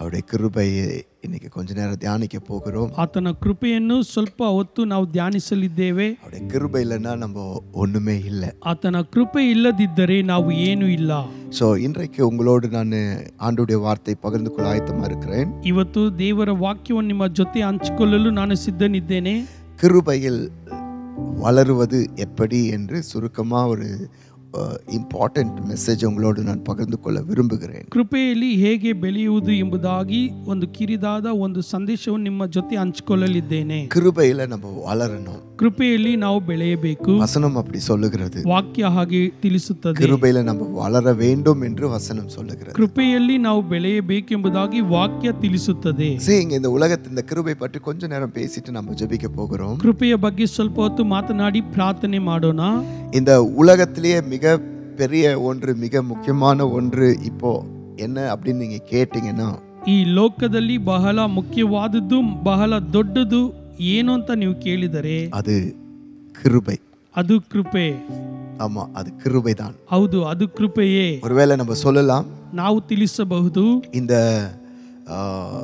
அவருடைய கிருபையை இன்னைக்கு கொஞ்ச நேரம் தியானிக்க போகிறோம் ಆತನ ಕೃಪೆಯನ್ನು ಸ್ವಲ್ಪ ಹೊತ್ತು ನಾವು ಧ್ಯಾನಿಸಲಿದ್ದೇವೆ அவருடைய கிருபை இல்லைன்னா நம்ம ஒண்ணுமே இல்லை ಆತನ ಕೃಪೆ ಇಲ್ಲದಿದ್ದರೆ ನಾವು ಏನೂ ಇಲ್ಲ ஸோ இன்றைக்கு உங்களோடு நான் ஆண்டுடைய வார்த்தை பகிர்ந்து கொள்ள ஆயத்தமா இருக்கிறேன் ಇವತ್ತು ದೇವರ ವಾಕ್ಯವನ್ನು ನಿಮ್ಮ ಜೊತೆ ಹಂಚಿಕೊಳ್ಳಲು ನಾನು ಸಿದ್ಧನಿದ್ದೇನೆ கிருபையில் வளருவது எப்படி என்று சுருக்கமா ஒரு இம்பார்ட்டண்ட் மெசேஜ் உங்களோடு நான் பகிர்ந்து கொள்ள விரும்புகிறேன் ಕೃಪೆಯಲ್ಲಿ ಹೇಗೆ ಬೆಳೆಯುವುದು ಎಂಬುದಾಗಿ ಒಂದು ಕಿರಿದಾದ ಒಂದು ಸಂದೇಶವನ್ನು ನಿಮ್ಮ ಜೊತೆ ಹಂಚಿಕೊಳ್ಳಲಿದ್ದೇನೆ கிருபையில நம்ம வளரணும் ಕೃಪೆಯಲ್ಲಿ ನಾವು ಬೆಳೆಯಬೇಕು வசனம் அப்படி சொல்லுகிறது ವಾಕ್ಯ ಹಾಗೆ ತಿಳಿಸುತ್ತದೆ கிருபையில நம்ம வளர வேண்டும் என்று வசனம் சொல்லுகிறது ಕೃಪೆಯಲ್ಲಿ ನಾವು ಬೆಳೆಯಬೇಕೆಂಬುದಾಗಿ ವಾಕ್ಯ ತಿಳಿಸುತ್ತದೆ சரி இங்க இந்த உலகத்தின் இந்த கிருபை பற்றி கொஞ்ச நேரம் பேசிட்டு நம்ம ஜெபிக்க போகிறோம் ಕೃಪೆಯ ಬಗ್ಗೆ ಸ್ವಲ್ಪ ಹೊತ್ತು ಮಾತನಾಡಿ ಪ್ರಾರ್ಥನೆ ಮಾಡೋಣ இந்த உலகத்திலேயே மிக பெரிய ஒன்று மிக முக்கியமான ஒன்று இப்போ என்ன அப்படின்னு நீங்க கேட்டீங்கன்னா ಈ ಲೋಕದಲ್ಲಿ ಬಹಳ ಮುಖ್ಯವಾದದ್ದು ಬಹಳ ದೊಡ್ಡದು ಏನು ಅಂತ ನೀವು ಕೇಳಿದರೆ அது கிருபை ಅದು ಕೃಪೆ ஆமா அது கிருபை தான் ಹೌದು ಅದು ಕೃಪೆಯೇ ஒருவேளை நம்ம சொல்லலாம் ನಾವು ತಿಳಿಸಬಹುದು இந்த ஆ,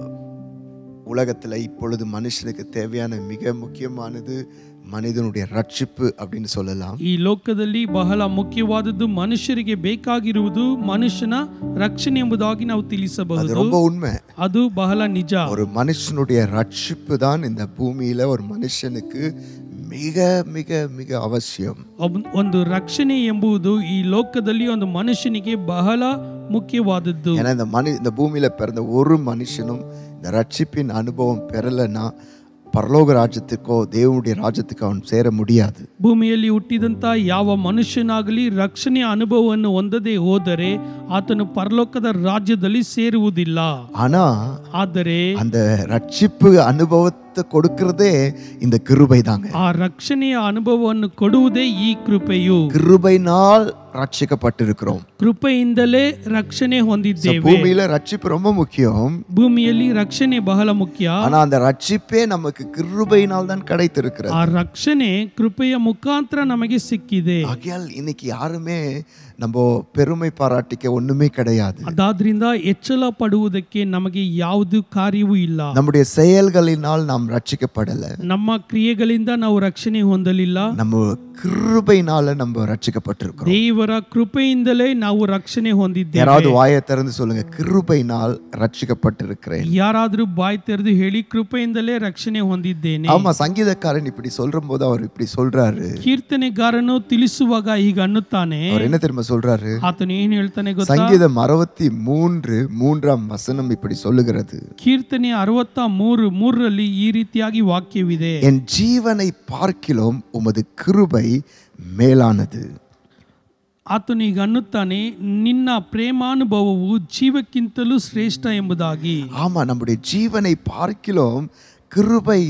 உலகத்துல இப்பொழுது மனுஷனுக்கு தேவையான மிக முக்கியமானது மனிதனுடைய ரட்சிப்பு அப்படின்னு சொல்லலாம் ಈ ಲೋಕದಲ್ಲಿ ಬಹಳ ಮುಖ್ಯವಾದದ್ದು ಮನುಷ್ಯರಿಗೆ ಬೇಕಾಗಿರುವುದು ಮನುಷ್ಯನ ರಕ್ಷಣೆ ಎಂಬುದಾಗಿ ನಾವು அது ತಿಳಿಸಬಹುದು ரொம்ப உண்மை ಅದು ಬಹಳ ನಿಜ ஒரு மனுஷனுடைய ரட்சிப்பு தான் இந்த பூமியில ஒரு மனுஷனுக்கு மிக மிக மிக அவசியம் ಒಬ್- ಒಂದು ರಕ್ಷಣೆ ಎಂಬುದು ಈ ಲೋಕದಲ್ಲಿ ಒಂದು ಮನುಷ್ಯನಿಗೆ ಬಹಳ ಮುಖ್ಯವಾದದ್ದು ஏன்னா இந்த மனு இந்த பூமியில பிறந்த ஒரு மனுஷனும் இந்த ரட்சிப்பின் அனுபவம் பெறலைன்னா பரலோக ராஜ்யத்துக்கோ தேவனுடைய ராஜ்யத்துக்கோ அவன் சேர முடியாது ಭೂಮಿಯಲ್ಲಿ ಹುಟ್ಟಿದಂತ ಯಾವ ಮನುಷ್ಯನಾಗಲಿ ರಕ್ಷಣೆಯ ಅನುಭವವನ್ನು ಹೊಂದದೆ ಹೋದರೆ ಆತನು ಪರಲೋಕದ ರಾಜ್ಯದಲ್ಲಿ ಸೇರುವುದಿಲ್ಲ ஆனா ಆದರೆ அந்த ரட்சிப்பு அனுபவத்தை கொடுக்கறதே இந்த கிருபை தாங்க ಆ ರಕ್ಷಣೆಯ ಅನುಭವವನ್ನು ಕೊಡುವುದೇ ಈ ಕೃಪೆಯು கிருபைனால் ரட்சிக்கப்பட்டிருக்கிறோம் ಕೃಪೆಯಿಂದಲೇ ರಕ್ಷಣೆ So, ಹೊಂದಿದ್ದೇವೆ பூமியில ரட்சிப்பு ரொம்ப முக்கியம் ಭೂಮಿಯಲ್ಲಿ ರಕ್ಷಣೆ ಬಹಳ ಮುಖ್ಯ ஆனா அந்த ரட்சிப்பே நமக்கு கிருபையினால் தான் கிடைத்திருக்கிறது ಆ ರಕ್ಷಣೆ ಕೃಪೆಯ ಮುಖಾಂತರ ನಮಗೆ ಸಿಕ್ಕಿದೆ ஆகையால் இன்னைக்கு யாருமே நம்ம பெருமை பாராட்டிக்க ஒண்ணுமே கிடையாது ಅದಾದ್ರಿಂದ ಎಚ್ಚಲ ಪಡುವುದಕ್ಕೆ ನಮಗೆ ಯಾವುದು ಕಾರ್ಯವೂ ಇಲ್ಲ நம்முடைய செயல்களினால் நாம் ரட்சிக்கப்படல ನಮ್ಮ ಕ್ರಿಯೆಗಳಿಂದ ನಾವು ರಕ್ಷಣೆ ಹೊಂದಲಿಲ್ಲ நம்ம கிருபையினால நம்ம ரட்சிக்கப்பட்டிருக்கிறோம் ದೇವರ ಕೃಪೆಯಿಂದಲೇ ನಾವು ರಕ್ಷಣೆ ಹೊಂದಿದ್ದೇವೆ யாராவது வாயை திறந்து சொல்லுங்க கிருபையினால் ரட்சிக்கப்பட்டிருக்கிறேன் ಯಾರಾದ್ರೂ ಬಾಯಿ ತೆರೆದು ಹೇಳಿ ಕೃಪೆಯಿಂದಲೇ ರಕ್ಷಣೆ ಹೊಂದಿದ್ದೇನೆ ஆமா சங்கீதக்காரன் இப்படி சொல்ற போது அவர் இப்படி சொல்றாரு ಕೀರ್ತನೆಗಾರನು ತಿಳಿಸುವಾಗ ಈಗ ಅನ್ನುತ್ತಾನೆ அவர் என்ன தெரியுமா சொல்றாரு ಆತನು ಏನ್ ಹೇಳ್ತಾನೆ ಗೊತ್ತಾ சங்கீதம் அறுபத்தி மூன்று மூன்றாம் வசனம் இப்படி சொல்லுகிறது ಕೀರ್ತನೆ ಅರವತ್ತ ಮೂರು ಮೂರರಲ್ಲಿ ಈ ರೀತಿಯಾಗಿ ವಾಕ್ಯವಿದೆ என் ஜீவனை பார்க்கிலும் உமது கிருபை மேலானது ಆತನು ಈಗ ಅನ್ನುತ್ತಾನೆ ನಿನ್ನ ಪ್ರೇಮಾನುಭವವು ಜೀವಕ್ಕಿಂತಲೂ ಶ್ರೇಷ್ಠ ಎಂಬುದಾಗಿ ஆமா நம்முடைய ஜீவனை பார்க்கிலும் கிருபை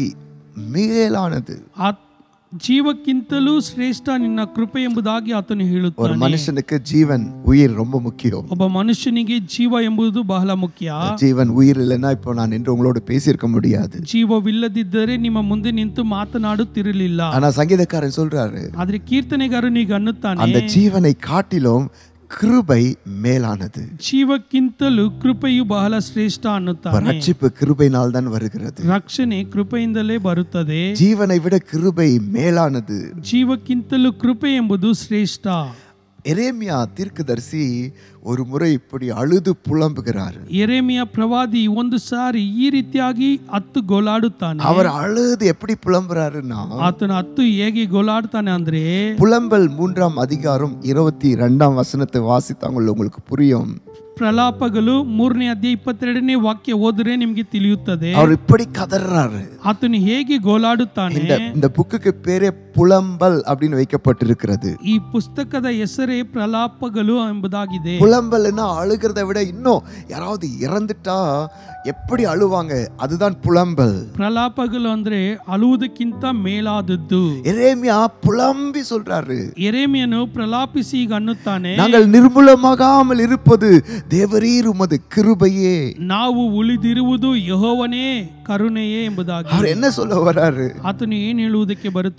மேலானது ಆ ಜೀವಕ್ಕಿಂತಲೂ ಶ್ರೇಷ್ಠ ನಿನ್ನ ಕೃಪೆ ಎಂಬುದಾಗಿ ಆತನು ஒரு ಹೇಳುತ್ತಾನೆ மனுஷனுக்கு ஜீவன் உயிர் ரொம்ப முக்கியம் ಒಬ್ಬ ಮನುಷ್ಯನಿಗೆ ಜೀವ ಎಂಬುದು ಬಹಳ ಮುಖ್ಯ ஜீவன் உயிர் இல்லைன்னா இப்போ நான் என்று உங்களோடு பேசியிருக்க முடியாது ಜೀವವಿಲ್ಲದಿದ್ದರೆ ನಿಮ್ಮ ಮುಂದೆ ನಿಂತು ಮಾತನಾಡುತ್ತಿರಲಿಲ್ಲ ஆனா சங்கீதக்காரன் சொல்றாரு ಆದ್ರೆ ಕೀರ್ತನೆಗಾರನು ಈಗ ಅನ್ನುತ್ತಾನೆ அந்த ஜீவனை காட்டிலும் கிருபை மேலானது ಜೀವಕ್ಕಿಂತಲೂ ಕೃಪೆಯು ಬಹಳ ಶ್ರೇಷ್ಠ ಅನ್ನುತ್ತಾನೆ ரட்சிப்பு கிருபையினால் தான் வருகிறது ರಕ್ಷಣೆ ಕೃಪೆಯಿಂದಲೇ ಬರುತ್ತದೆ ஜீவனை விட கிருபை மேலானது ಜೀವಕ್ಕಿಂತಲೂ ಕೃಪೆ ಎಂಬುದು ಶ್ರೇಷ್ಠ எரேமியா தீர்க்கதரிசி ஒரு முறை இப்படி அழுது புலம்புகிறார் ಎರೆಮಿಯ ಪ್ರವಾದಿ ಒಂದು ಸಾರಿ ಈ ರೀತಿಯಾಗಿ ಹತ್ತು ಗೋಲಾಡುತ್ತಾನೆ அவர் அழுது எப்படி புலம்புறாருன்னா ಆತನ ಹತ್ತು ಹೇಗೆ ಗೋಲಾಡ್ತಾನೆ ಅಂದ್ರೆ புலம்பல் மூன்றாம் அதிகாரம் இருபத்தி ரெண்டாம் வசனத்தை வாசித்தாங்கள் உங்களுக்கு புரியும் ಪ್ರಲಾಪಗಳು ಮೂರನೇ ಅಧ್ಯಾಯ ಇಪ್ಪತ್ತೆರಡನೇ ವಾಕ್ಯ ಓದಿದ್ರೆ ನಿಮ್ಗೆ ತಿಳಿಯುತ್ತದೆ அவர் இப்படி கதறாரு ಆತನು ಹೇಗೆ ಗೋಲಾಡುತ್ತಾನೆ இந்த இந்த புக்குக்கு பேரே புலம்பல் அப்படின்னு வைக்கப்பட்டிருக்கிறது ಈ ಪುಸ್ತಕದ ಹೆಸರೇ ಪ್ರಲಾಪಗಳು ಎಂಬುದಾಗಿದೆ புலம்பல்னா அழுகிறத விட இன்னும் யாராவது இறந்துட்டா எப்படி அழுவாங்க அதுதான் புலம்பல் ಪ್ರಲಾಪಗಳು ಅಂದ್ರೆ ಅಳುವುದಕ್ಕಿಂತ ಮೇಲಾದದ್ದು எரேமியா புலம்பி சொல்றாரு ಎರೇಮಿಯನು ಪ್ರಲಾಪಿಸಿ ಈಗ ಅನ್ನುತ್ತಾನೆ நாங்கள் நிர்மூலமாகாமல் இருப்பது தேவரீர் உமது கிருபையே ನಾವು ಉಳಿದಿರುವುದು ಯಹೋವನೇ ಕರುಣೆಯೇ ಎಂಬುದಾಗಿ அவர் என்ன சொல்ல வராரு ಆತನು ಏನ್ ಹೇಳುವುದಕ್ಕೆ ಬರುತ್ತಾನೆ இன்னைக்கு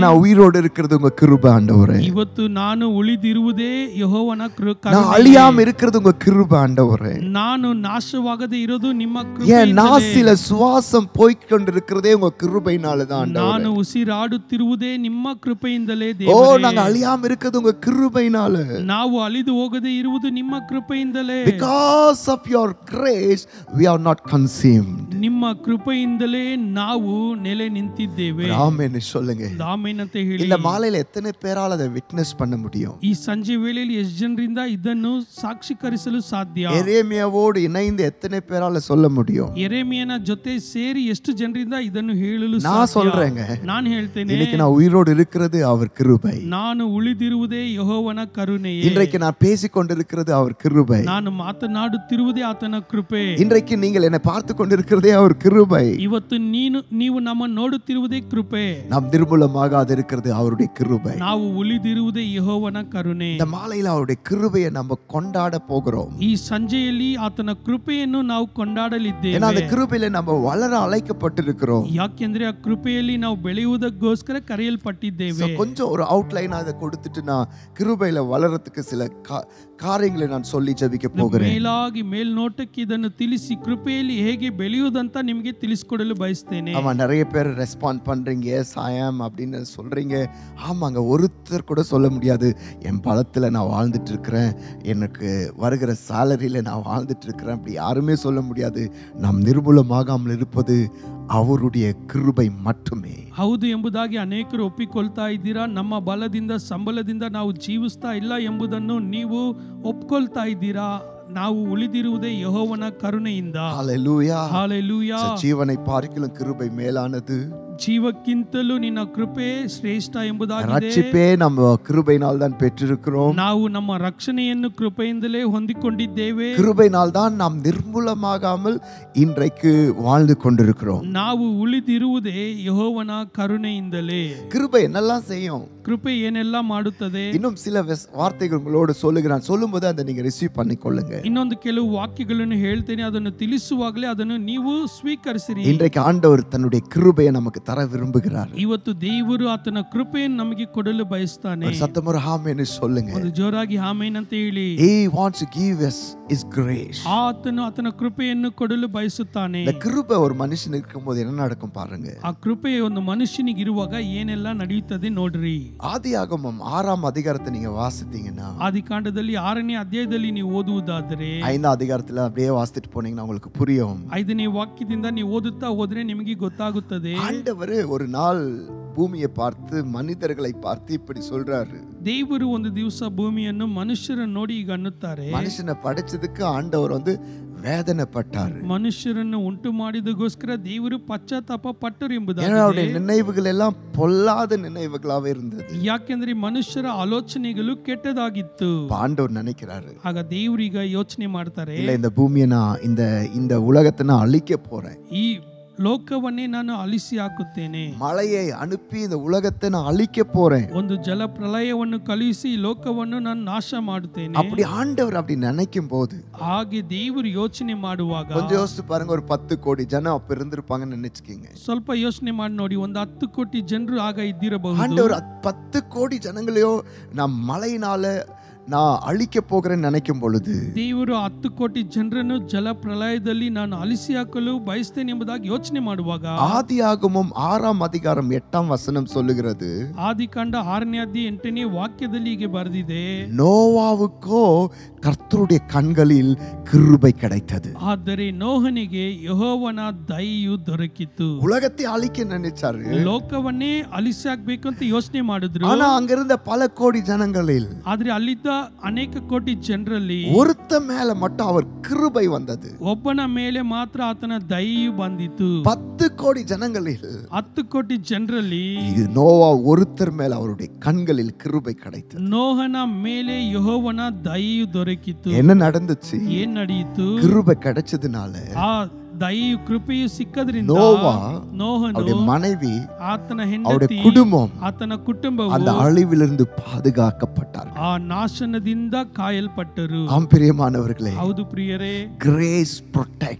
நான் உயிரோடு இருக்கிறது உங்க கிருபை ஆண்டவரே ಇವತ್ತು ನಾನು ಉಳಿದಿರುವುದೇ ಯಹೋವನ ಕೃ- நான் ಕರುಣೆ. அழியாம இருக்கிறது உங்க கிருபை ஆண்டவரே ನಾನು ನಾಶವಾಗದೆ ಇರೋದು ನಿಮ್ಮ ஏன் ಕೃಪೆಯಿಂದಲೇ. நாசில சுவாசம் போய்க் கொண்டிருக்கிறதே உங்க கிருபையினாலதான் ஆண்டவரே ನಾನು ಉಸಿರಾಡುತ್ತಿರುವುದೇ ನಿಮ್ಮ ಕೃಪೆಯಿಂದಲೇ ஓ ದೇವರೇ நாங்க அழியாம இருக்கிறது உங்க கிருபையினால ನಾವು ಅಲಿದು ಹೋಗದೆ ಇರುವುದು ನಿಮ್ಮ ಕೃಪೆಯಿಂದಲೇ because of your grace we are not consumed ನಿಮ್ಮ ಕೃಪೆಯಿಂದಲೇ ನಾವು ನೆಲೆ ನಿಂತಿದ್ದೇವೆ ஆமென்னு சொல்லுங்க ದಾಮೇನಂತ ಹೇಳಿ இந்த மாலையில எத்தனை பேரால் அதை விட்னஸ் பண்ண முடியும் ಈ ಸಂಜೆ ವೇಳೆಯಲ್ಲಿ ಎಷ್ಟು ಜನರಿಂದ ಇದನ್ನು ಸಾಕ್ಷೀಕರಿಸಲು ಸಾಧ್ಯ எரேமியாவோடு இணைந்து எத்தனை பேரால சொல்ல முடியும் ಎರೆಮಿಯನ ಜೊತೆ ಸೇರಿ ಎಷ್ಟು ಜನರಿಂದ ಇದನ್ನು ಹೇಳಲು நான் ಸಾಧ್ಯ சொல்றேங்க ನಾನು ಹೇಳ್ತೇನೆ இன்னைக்கு நான் உயிரோடு இருக்கிறது அவர் கிருபை ನಾನು ಉಳಿದಿರುವುದೇ ಯಹೋವನ ಕರುಣೆಯೇ இன்றைக்கு நான் பேசிக் கொண்டிருக்கிறது அவர் கிருபை ನಾನು ಮಾತನಾಡುತ್ತಿರುವುದೇ ಆತನ ಕೃಪೆ இன்றைக்கு நீங்கள் என்னை பார்த்து கொண்டிருக்கிறதே அவர் கிருபை ಇವತ್ತು ನೀನು ನೀವು ನಮ್ಮ ನೋಡುತ್ತಿರುವುದೇ ಕೃಪೆ நாம் நிர்மூலமாக இருக்கிறது அவருடைய கிருபை ನಾವು ಉಳಿದಿರುವುದೇ ಯಹೋವನ ಕರುಣೆ இந்த மாலையில அவருடைய கிருபையை நம்ம கொண்டாட போகிறோம் ಈ ಸಂಜೆಯಲ್ಲಿ ಆತನ ಕೃಪೆಯನ್ನು ನಾವು ஏன்னா ಕೊಂಡಾಡಲಿದ್ದೇವೆ அந்த கிருபையில நம்ம வளர அழைக்கப்பட்டிருக்கிறோம் ಯಾಕೆಂದ್ರೆ ಆ ಕೃಪೆಯಲ್ಲಿ ನಾವು ಬೆಳೆಯುವುದಕ್ಕೋಸ್ಕರ So, ಕರೆಯಲ್ಪಟ್ಟಿದ್ದೇವೆ கொஞ்சம் ஒரு அவுட்லைன் அதை கொடுத்துட்டு நான் கிருபையில வளரத்துக்கு சில கா- காரியங்களை நான் சொல்லி ஜெபிக்க போகிறேன் ಮೇಲಾಗಿ ಮೇಲ್ನೋಟಕ್ಕೆ ಇದನ್ನು ತಿಳಿಸಿ ಕೃಪೆಯಲ್ಲಿ ಹೇಗೆ ಬೆಳೆಯುವುದಂತ ನಿಮಗೆ ತಿಳಿಸ್ಕೊಡಲು ಬಯಸ್ತೇನೆ ஆமா நிறைய பேர் ரெஸ்பாண்ட் பண்றீங்க எஸ் ஐஎம் அப்படின்னு சொல்றீங்க ஆமாங்க ஒருத்தர் கூட சொல்ல முடியாது என் பலத்துல நான் வாழ்ந்துட்டு இருக்கிறேன் எனக்கு வருகிற சேலரியில நான் வாழ்ந்துட்டு இருக்கிறேன் அப்படி யாருமே சொல்ல முடியாது நாம் நிர்மூலமாகாமல் இருப்பது அவருடைய கிருபை மட்டுமே ಹೌದು ಎಂಬುದಾಗಿ ಅನೇಕರು ಒಪ್ಪಿಕೊಳ್ತಾ ಇದ್ದೀರಾ ನಮ್ಮ ಬಲದಿಂದ ಸಂಬಲದಿಂದ ನಾವು ಜೀವಿಸ್ತಾ ಇಲ್ಲ ಎಂಬುದನ್ನು ನೀವು ಒಪ್ಕೊಳ್ತಾ ಇದ್ದೀರಾ ನಾವು ಉಳಿದಿರುವುದೇ ಯಹೋವನ ಕರುಣೆಯಿಂದ ஹalleluya ಹಾಲೆಲೂಯ So, ஜீவனை பார்க்கிலும் கிருபை மேலானது ಜೀವಕ್ಕಿಂತಲೂ ನಿನ್ನ ಕೃಪೆ ಶ್ರೇಷ್ಠ ಎಂಬುದಾಗಿದೆ ரட்சிப்பே நம்ம கிருபையினால் தான் பெற்றிருக்கிறோம் ನಾವು ನಮ್ಮ ರಕ್ಷಣೆಯನ್ನು ಕೃಪೆಯಿಂದಲೇ ಹೊಂದಿಕೊಂಡಿದ್ದೇವೆ கிருபையினால் தான் நாம் நிர்மூலமாகாமல் இன்றைக்கு வாழ்ந்து கொண்டிருக்கிறோம் ನಾವು ಉಳಿದಿರುವುದೇ ಯಹೋವನ ಕರುಣೆಯಿಂದಲೇ கிருபை என்னெல்லாம் செய்யும் ಕೃಪೆ ಏನೆಲ್ಲ ಮಾಡುತ್ತದೆ இன்னும் சில வெஸ்- வார்த்தைகள் உங்களோடு சொல்லுகிறான் சொல்லும்போது அதை நீங்க ரிசீவ் பண்ணிக்கொள்ளுங்க ಇನ್ನೊಂದು ಕೆಲವು ವಾಕ್ಯಗಳನ್ನು ಹೇಳ್ತೇನೆ ಅದನ್ನು ತಿಳಿಸುವಾಗಲೇ ಅದನ್ನು ನೀವು ಸ್ವೀಕರಿಸಿರಿ இன்றைக்கு ஆண்டவர் தன்னுடைய கிருபையை நமக்கு தர விரும்புகிறார் ಇವತ್ತು ದೇವರು ಆತನ ಕೃಪೆಯನ್ನು ನಮಗೆ ಕೊಡಲು ಬಯಸ್ತಾನೆ ஒரு சத்தம் ஒரு ஆமென்னு சொல்லுங்க ಒಂದು ಜೋರಾಗಿ ಆಮೇನ್ ಅಂತ ಹೇಳಿ he wants to give us his grace ಆತನು ಆತನ ಕೃಪೆಯನ್ನು ಕೊಡಲು ಬಯಸುತ್ತಾನೆ இந்த கிருபை ஒரு மனுஷனுக்கு இருக்கும்போது என்ன நடக்கும் பாருங்க ಆ ಕೃಪೆ ಒಂದು ಮನುಷ್ಯನಿಗೆ ಇರುವಾಗ ಏನೆಲ್ಲ ನಡೆಯುತ್ತದೆ ನೋಡ್ರಿ ஆதியாகமம் ஆறாம் அதிகாரத்தை நீங்க வாசித்தீங்கன்னா ಆದಿಕಾಂಡದಲ್ಲಿ ಆರನೇ ಅಧ್ಯಾಯದಲ್ಲಿ ನೀವು ಓದುವುದಾದರೆ ஐந்தாம் அதிகாரத்துல அப்படியே வாசித்துட்டு போனீங்கன்னா உங்களுக்கு புரியும் ಐದನೇ ವಾಕ್ಯದಿಂದ ನೀವು ಓದುತ್ತಾ ಹೋದ್ರೆ ನಿಮಗೆ ಗೊತ್ತಾಗುತ್ತದೆ ஆண்டவர் ஒரு நாள் பூமியை பார்த்து மனிதர்களை பார்த்து இப்படி சொல்றாரு ದೇವರು ಒಂದು ದಿವಸ ಭೂಮಿಯನ್ನು ಮನುಷ್ಯರನ್ನು ನೋಡಿ ಈಗ ಅನ್ನುತ್ತಾರೆ மனுஷனை படைச்சதுக்கு ஆண்டவர் வந்து வேதனைப்பட்டாரு ಮನುಷ್ಯರನ್ನು ಉಂಟು ಮಾಡಿದಗೋಸ್ಕರ ದೇವರು ಪಶ್ಚಾತ್ತಾಪ ಪಟ್ಟರು ஏன்னா அவருடைய ಎಂಬುದಾಗಿದೆ நினைவுகள் எல்லாம் பொல்லாத நினைவுகளாவே இருந்தது ಯಾಕೆಂದ್ರೆ ಮನುಷ್ಯರ ಆಲೋಚನೆಗಳು ಕೆಟ್ಟದಾಗಿತ್ತು இப்ப ஆண்டவர் நினைக்கிறாரு ಆಗ ದೇವರು ಈಗ ಯೋಚನೆ ಮಾಡ್ತಾರೆ இல்ல இந்த பூமியை நான் இந்த இந்த உலகத்தை நான் அழிக்க போறேன் ಈ ಲೋಕವನ್ನೇ ನಾನು ಅಲಿಸಿ ಹಾಕುತ್ತೇನೆ மழையை அனுப்பி இந்த உலகத்தை நான் அழிக்க போறேன் ಒಂದು ಜಲ ಪ್ರಳಯವನ್ನು ಕಳುಹಿಸಿ ಈ ಲೋಕವನ್ನು ನಾನು ನಾಶ ಮಾಡುತ್ತೇನೆ அப்படி ஆண்டவர் அப்படி நினைக்கும் போது ಹಾಗೆ ದೇವರು ಯೋಚನೆ ಮಾಡುವಾಗ கொஞ்சம் யோசிச்சு பாருங்க ஒரு பத்து கோடி ஜனம் அப்ப இருந்திருப்பாங்கன்னு நினைச்சுக்கீங்க ಸ್ವಲ್ಪ ಯೋಚನೆ ಮಾಡಿ ನೋಡಿ ಒಂದು ಹತ್ತು ಕೋಟಿ ಜನರು ಆಗ ಇದ್ದಿರಬಹುದು ஆண்டவர் அத்- பத்து கோடி ஜனங்களையோ நான் மழையினால நான் அழிக்க போகிறேன்னு நினைக்கும் பொழுது ದೇವರು ಹತ್ತು ಕೋಟಿ ಜನರನ್ನು ಜಲ ಪ್ರಳಯದಲ್ಲಿ ನಾನು ಅಲಿಸಿ ಹಾಕಲು ಬಯಸ್ತೇನೆ ಎಂಬುದಾಗಿ ಯೋಚನೆ ಮಾಡುವಾಗ ஆதியாகமும் ஆறாம் அதிகாரம் எட்டாம் வசனம் சொல்லுகிறது ಆದಿಕಾಂಡ ಆರನೇ ಅಧ್ಯಾಯ ಎಂಟನೇ ವಾಕ್ಯದಲ್ಲಿ ಹೀಗೆ ಬರೆದಿದೆ நோவாவுக்கோ கர்த்தருடைய கண்களில் கிருபை கிடைத்தது ಆದರೆ ನೋಹನಿಗೆ ಯಹೋವನ ದಯೆಯು ದೊರಕಿತು உலகத்தை அழிக்க நினைச்சாரு ಲೋಕವನ್ನೇ ಅಲಿಸಿ ಹಾಕ್ಬೇಕು ಅಂತ ಯೋಚನೆ ಮಾಡಿದ್ರು ஆனா அங்கிருந்த பல கோடி ஜனங்களில் ಆದ್ರೆ ಅಲ್ಲಿದ್ದ ಅನೇಕ ಕೋಟಿ ಜನರಲ್ಲಿ ஒருத்த மேல மட்டும் அவர் கிருபை வந்தது ಒಬ್ಬನ ಮೇಲೆ ಮಾತ್ರ ಆತನ ದಯೆಯು ಬಂದಿತು பத்து கோடி ஜனங்களில் ಹತ್ತು ಕೋಟಿ ಜನರಲ್ಲಿ இது நோவா ஒருத்தர் மேல அவருடைய கண்களில் கிருபை கிடைத்தது ನೋಹನ ಮೇಲೆ ಯಹೋವನ ದಯೆಯು ದೊರಕಿತು என்ன நடந்துச்சு ಏನ್ ನಡೆಯಿತು கிருபை கிடைச்சதுனால ಆ ದಯೆಯು ಕೃಪೆಯು ಸಿಕ್ಕದ್ರಿಂದ நோவா ನೋಹನು அவருடைய மனைவி ಆತನ அவருடைய ಹೆಂಡತಿ குடும்பம் ಆತನ ಕುಟುಂಬವು அந்த அழிவிலிருந்து பாதுகாக்கப்பட்டார் ಆ ನಾಶನದಿಂದ ಕಾಯಲ್ಪಟ್ಟರು ஆம் பிரியமானவர்களே ಹೌದು ಪ್ರಿಯರೇ கிரேஸ் protects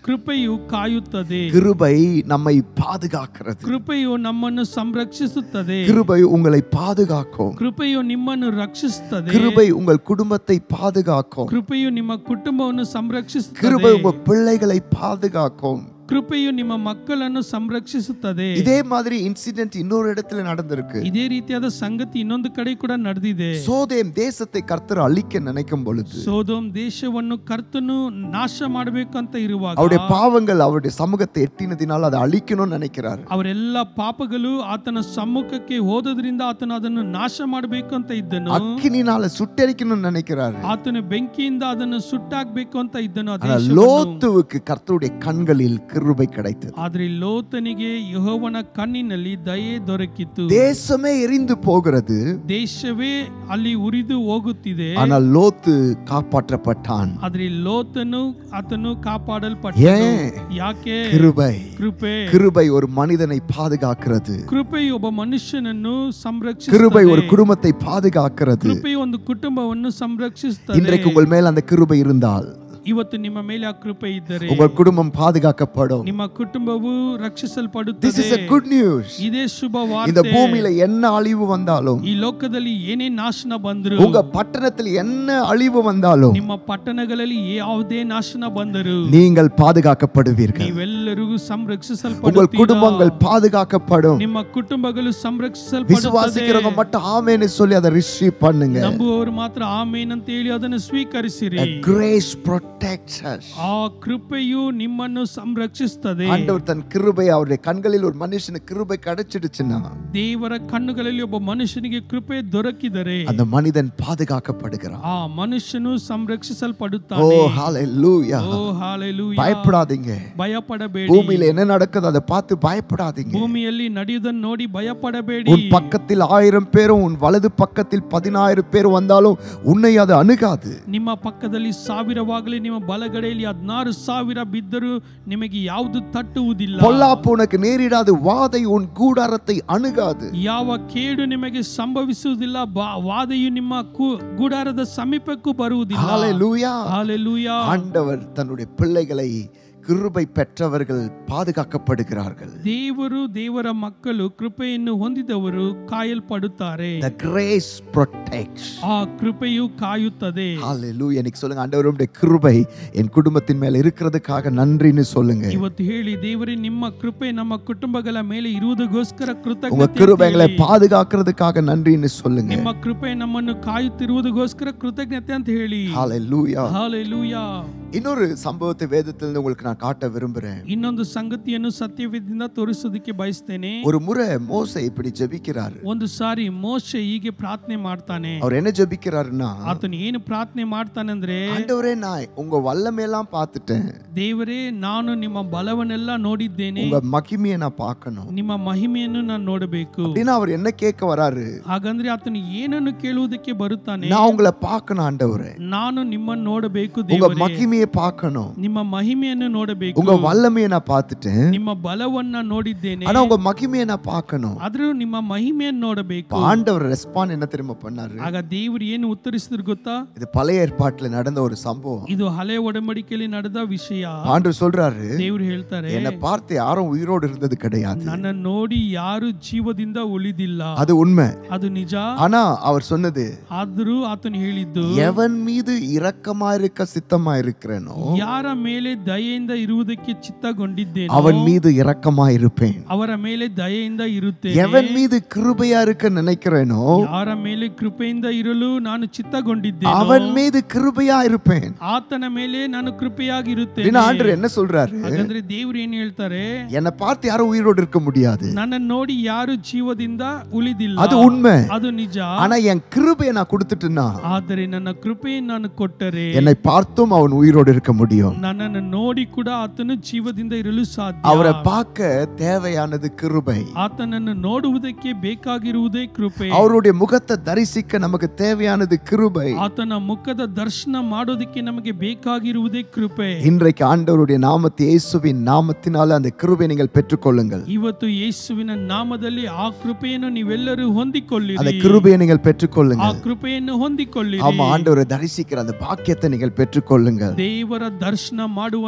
ಕೃಪೆಯು ಕಾಯುತ್ತದೆ கிருபை நம்மை பாதுகாக்கிறது ಕೃಪೆಯು ನಮ್ಮನ್ನು ಸಂರಕ್ಷಿಸುತ್ತದೆ கிருபை உங்களை பாதுகாக்கும் ಕೃಪೆಯು ನಿಮ್ಮನ್ನು ರಕ್ಷಿಸುತ್ತದೆ கிருபை உங்கள் குடும்பத்தை பாதுகாக்கும் ಕೃಪೆಯು ನಿಮ್ಮ ಕುಟುಂಬವನ್ನು கிருபை ಸಂರಕ್ಷಿಸುತ್ತದೆ உங்க பிள்ளைகளை பாதுகாக்கும் ಕೃಪೆಯು ನಿಮ್ಮ ಮಕ್ಕಳನ್ನು ಸಂರಕ್ಷಿಸುತ್ತದೆ இதே மாதிரி இன்சிடென்ட் இன்னொரு இடத்துல நடந்திருக்கு ಇದೇ ರೀತಿಯಾದ ಸಂಗತಿ ಇನ್ನೊಂದು ಕಡೆ ಕೂಡ ನಡೆದಿದೆ சோதேம் தேசத்தை கர்த்தர் அழிக்க நினைக்கும் பொழுது ಸೋದೋಮ್ ದೇಶವನ್ನು ಕರ್ತನು ನಾಶ ಮಾಡಬೇಕಂತ ಇರುವಾಗ அவருடைய பாவங்கள் அவருடைய சமூகத்தை எட்டினதினால் அதை அழிக்கணும்னு நினைக்கிறாரு ಅವರೆಲ್ಲ ಪಾಪಗಳು ಆತನ ಸಮ್ಮುಖಕ್ಕೆ ಹೋದದ್ರಿಂದ ಆತನು ಅದನ್ನು ನಾಶ ಮಾಡಬೇಕು ಅಂತ ಇದ್ದನು அக்கினினால சுட்டரிக்கணும்னு நினைக்கிறாரு ಆತನು ಬೆಂಕಿಯಿಂದ ಅದನ್ನು ಸುಟ್ಟಾಕ್ಬೇಕು ಅಂತ ಇದ್ದನು ಆ ஆனா ದೇಶವನ್ನು. லோத்துவுக்கு கர்த்தருடைய கண்களில் கிருபை கிடைத்தது ಆದ್ರೆ ಲೋತನಿಗೆ ಯಹೋವನ ಕಣ್ಣಿನಲ್ಲಿ ದಯೆ ದೊರಕಿತು தேசமே எரிந்து போகிறது ದೇಶವೇ ಅಲ್ಲಿ ಉರಿದು ಹೋಗುತ್ತಿದೆ ஆனால் லோத்து காப்பாற்றப்பட்டான் ಆದ್ರೆ ಲೋತನು ಆತನು ಕಾಪಾಡಲ್ಪಟ್ಟ ஏன் ಯಾಕೆ கிருபை ಕೃಪೆ கிருபை ஒரு மனிதனை பாதுகாக்கிறது ಕೃಪೆಯು ಒಬ್ಬ ಮನುಷ್ಯನನ್ನು கிருபை ஒரு ಸಂರಕ್ಷಿಸುತ್ತದೆ குடும்பத்தை பாதுகாக்கிறது ಕೃಪೆಯು ಒಂದು ಕುಟುಂಬವನ್ನು ಸಂರಕ್ಷಿಸುತ್ತದೆ இன்றைக்கு உங்கள் மேல் அந்த கிருபை இருந்தால் ಇವತ್ತು ನಿಮ್ಮ ಮೇಲೆ ಆ ಕೃಪೆ ಇದ್ದರೆ உங்கள் குடும்பம் பாதுகாக்கப்படும் ನಿಮ್ಮ ಕುಟುಂಬವು திஸ் ರಕ್ಷಿಸಲ್ಪಡುತ್ತದೆ இஸ் a குட் நியூஸ் ಇದೇ ಶುಭ இந்த ವಾರ್ತೆ பூமியில என்ன அழிவு வந்தாலும் ಈ ಲೋಕದಲ್ಲಿ ಏನೇ ನಾಶನ ಬಂದರು உங்க பட்டணத்தில் என்ன அழிவு வந்தாலும் ನಿಮ್ಮ ಪಟ್ಟಣಗಳಲ್ಲಿ ಯಾವುದೇ ನಾಶನ ಬಂದರು நீங்கள் பாதுகாக்கப்படுவீர்கள் ನೀವೆಲ್ಲರಿಗೂ உங்கள் ಸಂರಕ್ಷಿಸಲ್ಪಡುತ್ತೀರಾ குடும்பங்கள் பாதுகாக்கப்படும் ನಿಮ್ಮ ಕುಟುಂಬಗಳು ಸಂರಕ್ಷಿಸಲ್ಪಡುತ್ತದೆ விசுவாசிக்கிறவங்க மட்டும் ஆமேன்னு சொல்லி அதை ரிசீவ் பண்ணுங்க ನಂಬುವವರು ಮಾತ್ರ ಆಮೇನ್ ಅಂತ ಹೇಳಿ ಅದನ್ನು ಸ್ವೀಕರಿಸಿರಿ A grace protects us. ಆ ಕೃಪೆಯು ನಿಮ್ಮನ್ನು ಸಂರಕ್ಷಿಸುತ್ತದೆ ஆண்டவர் தன் கிருபை அவருடைய கண்களில் ஒரு மனுஷனுக்கு கிருபை கிடைச்சிடுச்சுன்னா ದೇವರ ಕಣ್ಣುಗಳಲ್ಲಿ ಒಬ್ಬ ಮನುಷ್ಯನಿಗೆ ಕೃಪೆ ದೊರಕಿದರೆ அந்த மனிதன் பாதுகாக்கப்படுகிறான் ಆ ಮನುಷ್ಯನು ஓ ಸಂರಕ್ಷಿಸಲ್ಪಡುತ್ತಾನೆ ஹalleluya ಓ ಹಾಲೆಲೂಯಾ பயப்படாதீங்க ಭಯಪಡಬೇಡಿ பூமியில என்ன நடக்குது அதை பார்த்து பயப்படாதீங்க ಭೂಮಿಯಲ್ಲಿ ನಡೆಯುವುದನ್ನು ನೋಡಿ ಭಯಪಡಬೇಡಿ உன் பக்கத்தில் ஆயிரம் பேரும் உன் வலது பக்கத்தில் பதினாயிரம் பேர் வந்தாலும் உன்னை அது அணுகாது ನಿಮ್ಮ ಪಕ್ಕದಲ್ಲಿ ಸಾವಿರವಾಗಲಿ ನಿಮ್ಮ ಬಲಗಡೆಯಲ್ಲಿ ಹದಿನಾರು ಸಾವಿರ ಬಿದ್ದರೂ ನಿಮಗೆ ಯಾವುದು ತಟ್ಟುವುದಿಲ್ಲ பொல்லாப்பு உனக்கு நேரிடாது வாதை உன் கூடாரத்தை அணுகாது ಯಾವ ಕೇಡು ನಿಮಗೆ ಸಂಭವಿಸುವುದಿಲ್ಲ ಬಾ- ವಾದೆಯು ನಿಮ್ಮ ಕು- ಗುಡಾರದ ಸಮೀಪಕ್ಕೂ ಬರುವುದಿಲ್ಲ ஹalleluya ಹಾಲೆಲೂಯಾ ஆண்டவர் தன்னுடைய பிள்ளைகளை கிருபை பெற்றவர்கள் பாதுகாக்கப்படுகிறார்கள் ದೇವರು ದೇವರ ಮಕ್ಕಳು ಕೃಪೆಯನ್ನು ಹೊಂದಿದವರು ಕಾಯಲ್ಪಡುತ್ತಾರೆ the grace protects ಆ ಕೃಪೆಯು ಕಾಯುತ್ತದೆ ஹalleluya இன்னைக்கு சொல்லுங்க ஆண்டவருடைய கிருபை என் குடும்பத்தின் மேல இருக்கிறதுக்காக நன்றின்னு சொல்லுங்க ಇವತ್ತು ಹೇಳಿ ದೇವರೇ ನಿಮ್ಮ ಕೃಪೆ ನಮ್ಮ ಕುಟುಂಬಗಳ ಮೇಲೆ ಇರುವುದಕ್ಕೋಸ್ಕರ உங்க ಕೃತಜ್ಞತೆ கிருபை ಅಂತ எங்களை ಹೇಳಿ. பாதுகாக்கிறதுக்காக நன்றின்னு சொல்லுங்க ನಿಮ್ಮ ಕೃಪೆ ನಮ್ಮನ್ನು ಕಾಯುತ್ತಿರುವುದಕ್ಕೋಸ್ಕರ ಕೃತಜ್ಞತೆ ಅಂತ ಹೇಳಿ ஹalleluya ಹಾಲೆಲೂಯಾ இன்னொரு சம்பவத்தை வேதத்திலிருந்து உங்களுக்கு நான் காட்ட விரும்புறேன் ಇನ್ನೊಂದು ಸಂಗತಿಯನ್ನು ಸತ್ಯವೇದದಿಂದ ತೋರಿಸೋದಕ್ಕೆ ಬಯಸ್ತೇನೆ ஒரு முறை மோசே இப்படி ஜெபிக்கிறாரு ಒಂದು ಸಾರಿ ಮೋಶೆ ಹೀಗೆ ಪ್ರಾರ್ಥನೆ ಮಾಡ್ತಾನೆ அவர் என்ன ஜெபிக்கிறாருன்னா ಆತನು ಏನು ಪ್ರಾರ್ಥನೆ ಮಾಡ್ತಾನಂದ್ರೆ ஆண்டவரே நான் உங்க வல்லமையெல்லாம் பார்த்துட்டேன் ದೇವರೇ ನಾನು ನಿಮ್ಮ ಬಲವನ್ನೆಲ್ಲ ನೋಡಿದ್ದೇನೆ உங்க மகிமையை நான் பார்க்கணும் ನಿಮ್ಮ ಮಹಿಮೆಯನ್ನು ನಾನು ನೋಡಬೇಕು அப்படின்னா அவர் என்ன கேட்க வராரு ಹಾಗಂದ್ರೆ ಆತನು ಏನನ್ನು ಕೇಳುವುದಕ್ಕೆ ಬರುತ್ತಾನೆ நான் உங்களை பார்க்கணும் ஆண்டவரே ನಾನು ನಿಮ್ಮನ್ನು ನೋಡಬೇಕು உங்க ದೇವರೇ மகிமையை பார்க்கணும் ನಿಮ್ಮ ಮಹಿಮೆಯನ್ನು ನೋಡಬೇಕು உங்க வல்லமையை நான் பார்த்துட்டேன் ನಿಮ್ಮ ಬಲವನ್ನ ನೋಡಿದ್ದೇನೆ ஆனா உங்க மகிமையை நான் பார்க்கணும் ಆದ್ರೂ ನಿಮ್ಮ ಮಹಿಮೆಯನ್ನು ನೋಡಬೇಕು இப்ப ஆண்டவர் ரெஸ்பாண்ட் என்ன தெரியுமா பண்ணாரு ಆಗ ದೇವರು ಏನು ಉತ್ತರಿಸಿದ್ರು ಗೊತ್ತಾ இது பழைய ஏற்பாட்டுல நடந்த ஒரு சம்பவம் ಇದು ಹಳೆ ಒಡಂಬಡಿಕೆಯಲ್ಲಿ ನಡೆದ ವಿಷಯ ஆண்டவர் சொல்றாரு ದೇವರು ಹೇಳ್ತಾರೆ என்னை பார்த்து யாரும் உயிரோடு இருந்தது கிடையாது ನನ್ನ ನೋಡಿ ಯಾರು ಜೀವದಿಂದ ಉಳಿದಿಲ್ಲ அது உண்மை ಅದು ನಿಜ ஆனா அவர் சொன்னது ಆದ್ರೂ ಆತನು ಹೇಳಿದ್ದು எவன் மீது இரக்கமா இருக்க சித்தமா இருக்கிறேனோ ಯಾರ ಮೇಲೆ ದಯೆಯಿಂದ ಇರುವುದಕ್ಕೆ ಚಿತ್ತಗೊಂಡಿದ್ದೇನೆ அவன் மீது இரக்கமா இருப்பேன் ಅವರ ಮೇಲೆ ದಯೆಯಿಂದ ಇರುತ್ತೆ எவன் மீது கிருபையா இருக்க நினைக்கிறேனோ ಯಾರ ಮೇಲೆ ಕೃಪೆಯಿಂದ ಇರಲು ನಾನು ಚಿತ್ತಗೊಂಡಿದ್ದೇನೆ அவன் மீது கிருபையா இருப்பேன் ಆತನ ಮೇಲೆ ನಾನು ಕೃಪೆಯಾಗಿರುತ್ತೇನೆ அப்படின்னு ஆண்டவர் என்ன சொல்றாரு ಹಾಗಂದ್ರೆ ದೇವ್ರು ಏನ್ ಹೇಳ್ತಾರೆ என்னை பார்த்து யாரும் உயிரோடு இருக்க முடியாது ನನ್ನನ್ನು ನೋಡಿ ಯಾರು ಜೀವದಿಂದ ಉಳಿದಿಲ್ಲ அது உண்மை ಅದು ನಿಜ ஆனா என் கிருபையை நான் கொடுத்துட்டேன்னா ಆದರೆ ನನ್ನ ಕೃಪೆಯನ್ನು ನಾನು ಕೊಟ್ಟರೆ என்னை பார்த்தும் அவன் உயிரோடு இருக்க முடியும் ನನ್ನನ್ನು ನೋಡಿ ಕೂಡ ಆತನು ಜೀವದಿಂದ ಇರಲು ಸಾಧ್ಯ அவரை பார்க்க தேவையானது கிருபை ಆತನನ್ನು ನೋಡುವುದಕ್ಕೆ ಬೇಕಾಗಿರುವುದೇ ಕೃಪೆ அவருடைய முகத்தை தரிசிக்க நமக்கு தேவையானது கிருபை ಆತನ ಮುಖದ ದರ್ಶನ ಮಾಡೋದಕ್ಕೆ ನಮಗೆ ಬೇಕಾಗಿರುವುದೇ ಕೃಪೆ இன்றைக்கு ஆண்டவருடைய நாமத்தை இயேசுவின் நாமத்தினால அந்த கிருபை நீங்கள் பெற்றுக்கொள்ளுங்கள் ಇವತ್ತು ಯೇಸುವಿನ ನಾಮದಲ್ಲಿ ಆ ಕೃಪೆಯನ್ನು ನೀವೆಲ್ಲರೂ அந்த ಹೊಂದಿಕೊಳ್ಳಿರಿ கிருபையை நீங்கள் ಆ பெற்றுக்கொள்ளுங்கள் ಕೃಪೆಯನ್ನು ಹೊಂದಿಕೊಳ್ಳಿರಿ ஆமா ஆண்டவரை தரிசிக்கிற அந்த பாக்கியத்தை நீங்கள் பெற்றுக்கொள்ளுங்கள் ದೇವರ ದರ್ಶನ ಮಾಡುವಂತ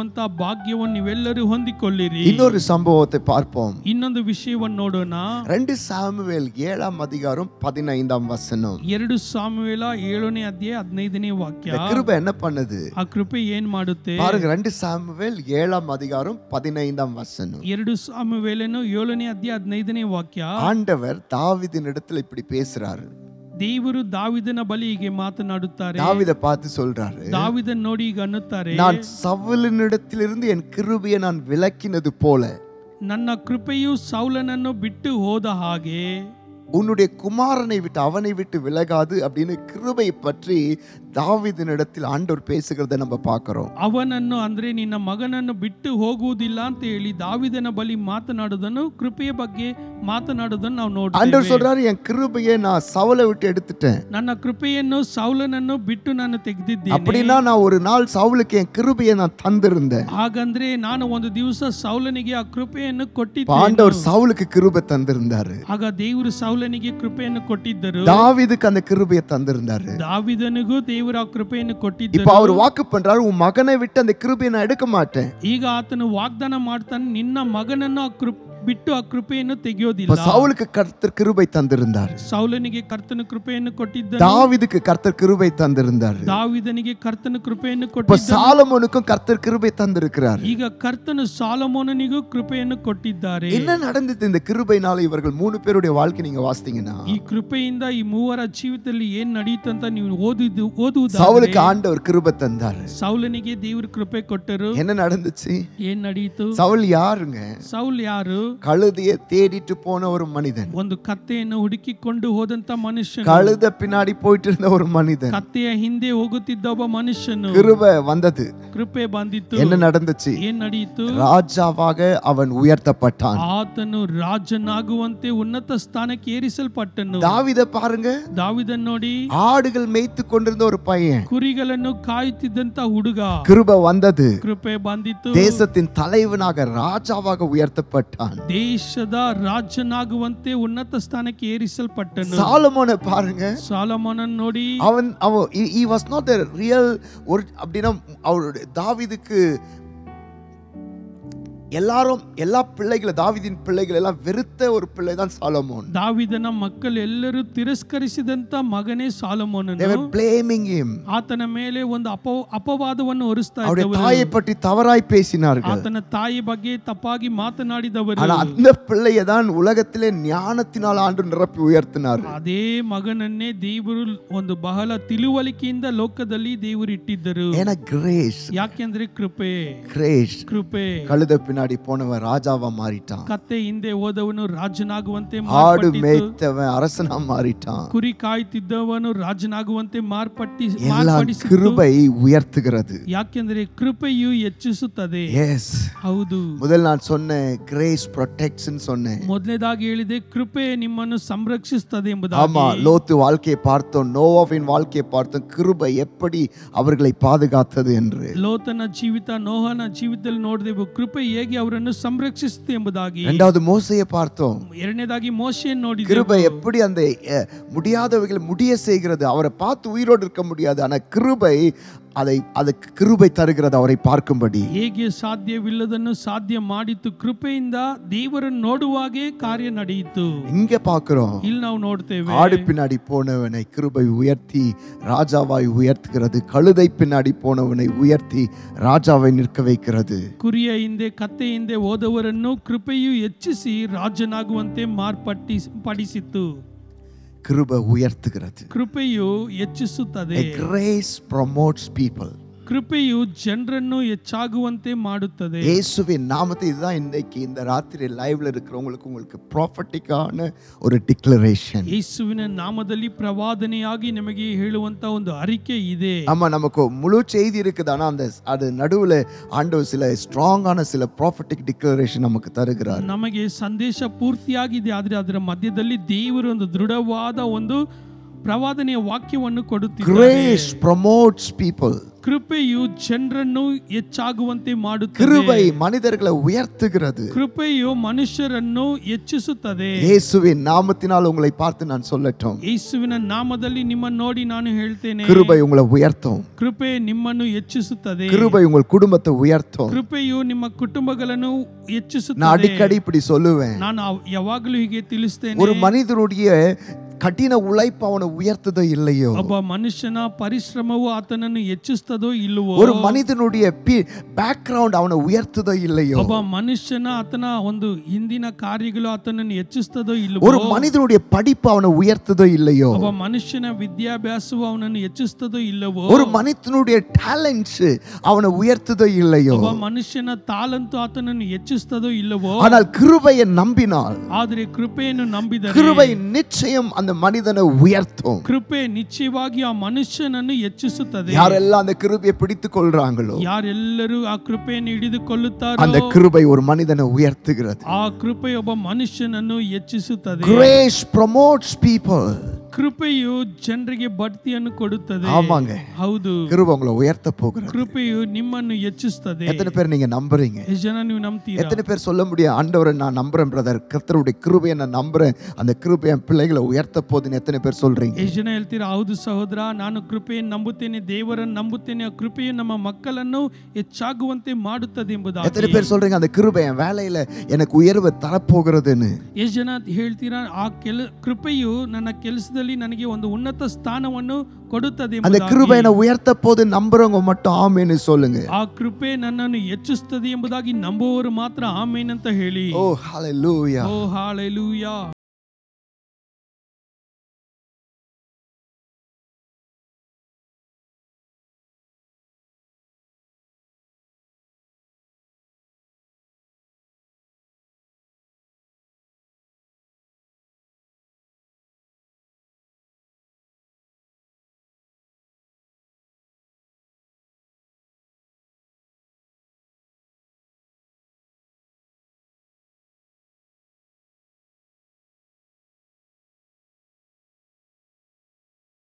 ಭಾಗ್ಯವನ್ನು ನೀವೆಲ್ಲರೂ ಹೊಂದಿಕೊಳ್ಳಿರಿ இன்னொரு சம்பவத்தை பார்ப்போம் ಇನ್ನೊಂದು ವಿಷಯವನ್ನು ನೋಡೋಣ ரெண்டு சாமுவேல் ஏழாம் அதிகாரம் பதினைந்தாம் வசனம் ಎರಡು ಸಾಮುವೇಲ ಏಳನೇ ಅಧ್ಯಾಯ ಹದಿನೈದನೇ இந்த ವಾಕ್ಯ கிருபை என்ன பண்ணுது ಆ ಕೃಪೆ ಏನ್ ಮಾಡುತ್ತೆ பாருங்க ரெண்டு சாமுவேல் ஏழாம் அதிகாரம் பதினைந்தாம் வசனம் ಎರಡು ಸಾಮುವೇಲನು ಏಳನೇ ಅಧ್ಯಾಯ ಹದಿನೈದನೇ ವಾಕ್ಯ ஆண்டவர் தாவீதின் இடத்துல இப்படி பேசுறாரு ದೇವರು ದಾವಿದನ ಬಳಿ ಹೀಗೆ ಮಾತನಾಡುತ್ತಾರೆ தாவீத பார்த்து சொல்றாரு ದಾವಿದನ್ ನೋಡಿ ಈಗ ಅನ್ನುತ್ತಾರೆ நான் சவுலினிடத்திலிருந்து என் கிருபையை நான் விலக்கினது போல ನನ್ನ ಕೃಪೆಯು ಸೌಲನನ್ನು ಬಿಟ್ಟು ಹೋದ ಹಾಗೆ உன்னுடைய குமாரனை விட்டு அவனை விட்டு விலகாது அப்படின்னு கிருபை பற்றி தாவீதினிடத்தில் ஆண்டவர் பேசுகிறத நம்ம பார்க்கிறோம் ಅವನನ್ನು ಅಂದ್ರೆ ನಿನ್ನ ಮಗನನ್ನು ಬಿಟ್ಟು ಹೋಗುವುದಿಲ್ಲ ಅಂತ ಹೇಳಿ ದಾವಿದನ ಬಳಿ ಮಾತನಾಡುವುದನ್ನು ಕೃಪೆಯ ಬಗ್ಗೆ ಮಾತನಾಡುವುದನ್ನು ನಾವು ஆண்டவர் ನೋಡ್ತೇವೆ சொல்றாரு என் கிருபையை நான் சவுலை விட்டு எடுத்துட்டேன் ನನ್ನ ಕೃಪೆಯನ್ನು ಸೌಲನನ್ನು ಬಿಟ್ಟು ನಾನು ತೆಗೆದಿದ್ದೇನೆ அப்படின்னா நான் ஒரு நாள் சவுலுக்கு என் கிருபையை நான் தந்திருந்தேன் ಹಾಗಂದ್ರೆ ನಾನು ಒಂದು ದಿವಸ ಸೌಲನಿಗೆ ಆ ಕೃಪೆಯನ್ನು இப்ப ಕೊಟ್ಟಿದ್ದೆ ஆண்டவர் சவுலுக்கு கிருபை தந்திருந்தாரு ಆಗ ದೇವರು ಸೌಲನಿಗೆ ಕೃಪೆಯನ್ನು ಕೊಟ್ಟಿದ್ದರು தாவீதுக்கு அந்த கிருபையை தந்திருந்தாரு ದಾವಿದನಿಗೂ ದೇವರು ಆ ಕೃಪೆಯನ್ನು இப்ப ಕೊಟ್ಟಿದ್ದರು அவர் வாக்கு பண்றாரு உன் மகனை விட்டு அந்த கிருபையை நான் எடுக்க மாட்டேன் ಈಗ ಆತನು ವಾಗ್ದಾನ ಮಾಡ್ತಾನೆ ನಿನ್ನ ಮಗನನ್ನು ಆ ಕೃಪ್ ಬಿಟ್ಟು ಆ ಕೃಪೆಯನ್ನು இப்ப ತೆಗೆಯೋದಿಲ್ಲ சவுலுக்கு கர்த்தர் கிருபை தந்திருந்தாரு ಸೌಲನಿಗೆ ಕರ್ತನ ಕೃಪೆಯನ್ನು ಕೊಟ್ಟಿದ್ದ தாவீதுக்கு கர்த்தர் கிருபை தந்திருந்தாரு ದಾವಿದನಿಗೆ ಕರ್ತನ ಕೃಪೆಯನ್ನು இப்ப ಕೊಟ್ಟಿದ್ದ சாலமோனுக்கும் கர்த்தர் கிருபை தந்திருக்கிறார் ಈಗ ಕರ್ತನು ಸಾಲಮೋನನಿಗೂ ಕೃಪೆಯನ್ನು ಕೊಟ್ಟಿದ್ದಾರೆ என்ன நடந்தது இந்த கிருபைனால இவர்கள் மூணு பேருடைய வாழ்க்கை நீங்க வாசித்தீங்கன்னா ಈ ಕೃಪೆಯಿಂದ ಈ ಮೂವರ ಜೀವಿತದಲ್ಲಿ ಏನ್ ನಡೆಯುತ್ತಂತ ನೀವು ಓದಿದ್ದು ಓದುವುದಾದ್ರೆ சவுலுக்கு ஆண்டவர் கிருபை தந்தாரு ಸೌಲನಿಗೆ ದೇವರು ಕೃಪೆ ಕೊಟ್ಟರು என்ன நடந்துச்சு ಏನ್ ನಡೀತು சவுல் யாருங்க ಸೌಲ್ ಯಾರು கழுதையை தேடிட்டு போன ஒரு மனிதன் ಒಂದು ಕತ್ತೆಯನ್ನು ಹುಡುಕಿಕೊಂಡು ಹೋದಂತ ಮನುಷ್ಯನು கழுத பின்னாடி போயிட்டு இருந்த ஒரு மனிதன் ಕತ್ತೆಯ ಹಿಂದೆ ಹೋಗುತ್ತಿದ್ದ ಒಬ್ಬ ಮನುಷ್ಯನು கிருபை வந்தது ಕೃಪೆ ಬಂದಿತ್ತು என்ன நடந்துச்சு ಏನ್ ನಡೆಯಿತು ராஜாவாக அவன் உயர்த்தப்பட்டான் ಆತನು ರಾಜನಾಗುವಂತೆ ಉನ್ನತ ಸ್ಥಾನಕ್ಕೆ ಏರಿಸಲ್ಪಟ್ಟನು தாவித பாருங்க ದಾವಿದನ್ ನೋಡಿ ஆடுகள் மேய்த்து கொண்டிருந்த ஒரு பையன் ಕುರಿಗಳನ್ನು ಕಾಯುತ್ತಿದ್ದಂತ ಹುಡುಗ கிருபை வந்தது ಕೃಪೆ ಬಂದಿತ್ತು தேசத்தின் தலைவனாக ராஜாவாக உயர்த்தப்பட்டான் ದೇಶದ ರಾಜನಾಗುವಂತೆ ಉನ್ನತ ಸ್ಥಾನಕ್ಕೆ ಏರಿಸಲ್ಪಟ್ಟನು சாலமோனை பாருங்க ಸಾಲಮೋನನ್ ನೋಡಿ அவன் அவன் he was not the real ஒரு அப்படின்னா அவருடைய தாவீதுக்கு எல்லாரும் எல்லா பிள்ளைகளை தாவீதின் பிள்ளைகள் எல்லாம் வெறுத்த ஒரு பிள்ளை தான் சாலமோன் ದಾವಿದನ ಮಕ್ಕಳು ಎಲ್ಲರೂ ತಿರಸ್ಕರಿಸಿದಂತ ಮಗನೇ they ಸಾಲಮೋನನು were blaming him ಆತನ ಮೇಲೆ ಒಂದು ಅಪ ಅಪವಾದವನ್ನು ಹೊರಿಸ್ತಾ அவருடைய ಇದ್ದವರು தாயை பற்றி தவறாய் பேசினார்கள் ಆತನ ತಾಯಿ ಬಗ್ಗೆ ತಪ್ಪಾಗಿ ಮಾತನಾಡಿದವರು ஆனா அந்த பிள்ளையை தான் உலகத்திலே ஞானத்தினால் ஆண்டு நிரப்பி உயர்த்தினார் ಅದೇ ಮಗನನ್ನೇ ದೇವರು ಒಂದು ಬಹಳ ತಿಳುವಳಿಕೆಯಿಂದ ಲೋಕದಲ್ಲಿ ದೇವರು ಇಟ್ಟಿದ್ದರು ஏன்னா கிரேஸ் ಯಾಕೆಂದ್ರೆ ಕೃಪೆ கிரேஸ் ಕೃಪೆ கழுத பின்னாடி போனவன் ராஜாவா மாறிட்டான் ಕತ್ತೆ ಹಿಂದೆ ಹೋದವನು ರಾಜನಾಗುವಂತೆ ஆடு ಮಾರ್ಪಟ್ಟಿತು. மேய்த்தவன் அரசனா மாறிட்டான் ಕುರಿ ಕಾಯ್ತಿದ್ದವನು ರಾಜನಾಗುವಂತೆ ಮಾರ್ಪಟ್ಟಿ எல்லாம் ಮಾರ್ಪಡಿಸಿತು கிருபை உயர்த்துகிறது ಯಾಕೆಂದ್ರೆ ಕೃಪೆಯು ಹೆಚ್ಚಿಸುತ್ತದೆ எஸ் ಹೌದು முதல் நான் சொன்னேன் கிரேஸ் ப்ரொடெக்ஷன் சொன்னேன் ಮೊದಲನೇದಾಗಿ ಹೇಳಿದೆ ಕೃಪೆ ನಿಮ್ಮನ್ನು ಸಂರಕ್ಷಿಸುತ್ತದೆ ஆமா ಎಂಬುದಾಗಿ லோத்து வாழ்க்கையை பார்த்தோம் நோவாவின் வாழ்க்கையை பார்த்தோம் கிருபை எப்படி அவர்களை பாதுகாத்தது என்று ಲೋತನ ಜೀವಿತ ನೋಹನ ಜೀವಿತದಲ್ಲಿ ನೋಡಿದೆವು ಕೃಪೆ ಹೇಗೆ ಅವರನ್ನು ಸಂರಕ್ಷಿಸುತ್ತೆ ಎಂಬುದಾಗಿ இரண்டாவது மோசையை பார்த்தோம் ಎರಡನೇದಾಗಿ ಮೋಶೆಯನ್ನು ನೋಡಿದೆವು கிருபை எப்படி அந்த அஹ், முடியாதவைகளை முடிய செய்கிறது அவரை பார்த்து உயிரோடு இருக்க முடியாது ஆனா கிருபை அதை அதுக்கு கிருபை தருகிறது அவரை பார்க்கும்படி ಹೇಗೆ ಸಾಧ್ಯವಿಲ್ಲದನ್ನು ಸಾಧ್ಯ ಮಾಡಿತು ಕೃಪೆಯಿಂದ ದೇವರನ್ನು ನೋಡುವಾಗೆ ಕಾರ್ಯ ನಡೆಯಿತು இங்க பாக்குறோம் ಇಲ್ಲಿ ನಾವು ನೋಡ್ತೇವೆ ஆடு பின்னாடி போனவனை கிருபை உயர்த்தி ராஜாவாய் உயர்த்துகிறது கழுதை பின்னாடி போனவனை உயர்த்தி ராஜாவை நிற்க வைக்கிறது ಕುರಿಯ ಹಿಂದೆ ಕತ್ತೆ ಹಿಂದೆ ಹೋದವರನ್ನು ಕೃಪೆಯು ಹೆಚ್ಚಿಸಿ ರಾಜನಾಗುವಂತೆ ಮಾರ್ಪಟ್ಟಿ ಪಡಿಸಿತು கிருபை உயர்த்துகிறது ಕೃಪೆಯು ಹೆಚ್ಚಿಸುತ್ತದೆ A grace promotes people ಕೃಪೆಯು ಜನರನ್ನು ಹೆಚ್ಚಾಗುವಂತೆ ಮಾಡುತ್ತದೆ இயேசுவின் நாமத்தை இதுதான் இன்னைக்கு இந்த ராத்திரி லைவ்ல இருக்கிறவங்களுக்கு உங்களுக்கு ப்ராஃபட்டிக்கான ஒரு டிக்ளரேஷன் ಯೇಸುವಿನ ನಾಮದಲ್ಲಿ ಪ್ರವಾದನೆಯಾಗಿ ನಿಮಗೆ ಹೇಳುವಂತ ಒಂದು ಅರಿಕೆ ಇದೆ ஆமா நமக்கு முழு செய்தி இருக்குது ஆனா அந்த அது நடுவுல ஆண்டவர் சில ஸ்ட்ராங்கான சில ப்ராஃபட்டிக் டிக்ளரேஷன் நமக்கு தருகிறார் ನಮಗೆ ಸಂದೇಶ ಪೂರ್ತಿಯಾಗಿದೆ ಆದ್ರೆ ಅದರ ಮಧ್ಯದಲ್ಲಿ ದೇವರು ಒಂದು ದೃಢವಾದ ಒಂದು ಪ್ರವಾದನೆಯ ವಾಕ್ಯವನ್ನು ಕೊಡುತ್ತಿದ್ದಾರೆ கிரேஸ் promotes people ಕೃಪೆಯು ಜನರನ್ನು ಹೆಚ್ಚಾಗುವಂತೆ ಮಾಡುತ್ತದೆ கிருபை மனிதர்களை உயர்த்துகிறது ಕೃಪೆಯು ಮನುಷ್ಯರನ್ನು ಹೆಚ್ಚಿಸುತ್ತದೆ இயேசுவின் நாமத்தினால் உங்களை பார்த்து நான் சொல்லட்டும் ಯೇಸುವಿನ ನಾಮದಲ್ಲಿ ನಿಮ್ಮನ್ನು ನೋಡಿ ನಾನು ಹೇಳ್ತೇನೆ கிருபை உங்களை உயர்த்தும் ಕೃಪೆ ನಿಮ್ಮನ್ನು ಹೆಚ್ಚಿಸುತ್ತದೆ கிருபை உங்கள் குடும்பத்தை உயர்த்தும் ಕೃಪೆಯು ನಿಮ್ಮ ಕುಟುಂಬಗಳನ್ನು நான் ಹೆಚ್ಚಿಸುತ್ತದೆ அடிக்கடி இப்படி சொல்லுவேன் ನಾನು ಅವ್- ಯಾವಾಗಲೂ ಹೀಗೆ ತಿಳಿಸ್ತೇನೆ ஒரு மனிதனுடைய கடின உழைப்பு அவனை உயர்த்துதோ இல்லையோ ಒಬ್ಬ ಮನುಷ್ಯನ ಪರಿಶ್ರಮವು ಆತನನ್ನು ಹೆಚ್ಚಿಸ್ತದೋ ಇಲ್ಲವೋ ஒரு மனிதனுடைய பேக்ரவுண்ட் அவனை உயர்த்துதோ இல்லையோ ಒಬ್ಬ ಮನುಷ್ಯನ ಆತನ ಒಂದು ಹಿಂದಿನ ಕಾರ್ಯಗಳು ಆತನನ್ನು ಹೆಚ್ಚಿಸ್ತದೋ ಇಲ್ಲವೋ ஒரு மனிதனுடைய படிப்பு அவனை உயர்த்துதோ இல்லையோ ಒಬ್ಬ ಮನುಷ್ಯನ ವಿದ್ಯಾಭ್ಯಾಸವು ಅವನನ್ನು ಹೆಚ್ಚಿಸ್ತದೋ ಇಲ್ಲವೋ ஒரு மனிதனுடைய டேலண்ட்ஸ் அவனை உயர்த்துதோ இல்லையோ ಒಬ್ಬ ಮನುಷ್ಯನ ತಾಲಂತು ಆತನನ್ನು ಹೆಚ್ಚಿಸ್ತದೋ ಇಲ್ಲವೋ ஆனால் கிருபையை நம்பினால் ಆದರೆ ಕೃಪೆಯನ್ನು ನಂಬಿದರೆ கிருபை நிச்சயம் அந்த மனிதனை உயர்த்தும் ಕೃಪೆ ನಿಶ್ಚಯವಾಗಿ ಆ ಮನುಷ್ಯನನ್ನು ಹೆಚ್ಚಿಸುತ್ತದೆ யாரெல்லாம் அந்த கிருபையை பிடித்துக் கொள்றாங்களோ ಯಾರೆಲ್ಲರೂ ಆ ಕೃಪೆಯನ್ನು ಹಿಡಿದುಕೊಳ್ಳುತ್ತಾರೋ அந்த கிருபை ஒரு மனிதனை உயர்த்துகிறது ಆ ಕೃಪೆ ಒಬ್ಬ ಮನುಷ್ಯನನ್ನು ಹೆಚ್ಚಿಸುತ್ತದೆ grace promotes people ಕೃಪೆಯು ಜನರಿಗೆ ಬಡ್ತಿಯನ್ನು ಕೊಡುತ್ತದೆ ஆமாங்க ಹೌದು கிருபை உங்களை உயர்த்த போகிறது ಕೃಪೆಯು ನಿಮ್ಮನ್ನು ಹೆಚ್ಚಿಸುತ್ತದೆ எத்தனை பேர் நீங்க நம்புறீங்க ಎಷ್ಟು ಜನ ನೀವು ನಂಬ್ತೀರಾ எத்தனை பேர் சொல்ல முடியும் ஆண்டவரை நான் நம்புறேன் பிரதர் கர்த்தருடைய கிருபையை நான் நம்புறேன் அந்த கிருபை என் பிள்ளைகளை உயர்த்த போகுதுன்னு எத்தனை பேர் சொல்றீங்க ಎಷ್ಟು ಜನ ಹೇಳ್ತೀರಾ ಹೌದು ಸಹೋದರ ನಾನು ಕೃಪೆಯನ್ನು ನಂಬುತ್ತೇನೆ ದೇವರನ್ನು ನಂಬುತ್ತೇನೆ ಆ ಕೃಪೆಯು ನಮ್ಮ ಮಕ್ಕಳನ್ನು ಹೆಚ್ಚಾಗುವಂತೆ ಮಾಡುತ್ತದೆ எத்தனை ಎಂಬುದಾಗಿ பேர் சொல்றீங்க அந்த கிருபை என் வேலையில எனக்கு உயர்வை தரப்போகிறதுன்னு ಎಷ್ಟು ಜನ ಹೇಳ್ತೀರಾ ಆ ಕೆಲ ಕೃಪೆಯು ನನ್ನ ಕೆಲಸದಲ್ಲಿ ನನಗೆ ಒಂದು ಉನ್ನತ ಸ್ಥಾನವನ್ನು ಕೊಡುತ್ತದೆ அந்த ಎಂಬುದಾಗಿ. கிருபை என்னை உயர்த்த போது நம்புறவங்க மட்டும் ஆமேன்னு சொல்லுங்க ಆ ಕೃಪೆ ನನ್ನನ್ನು ಹೆಚ್ಚಿಸುತ್ತದೆ ಎಂಬುದಾಗಿ ನಂಬುವವರು ಮಾತ್ರ ಆಮೇನ್ ಅಂತ ಹೇಳಿ ஓ ஹalleluya ಓ ಹಾಲೆಲೂಯಾ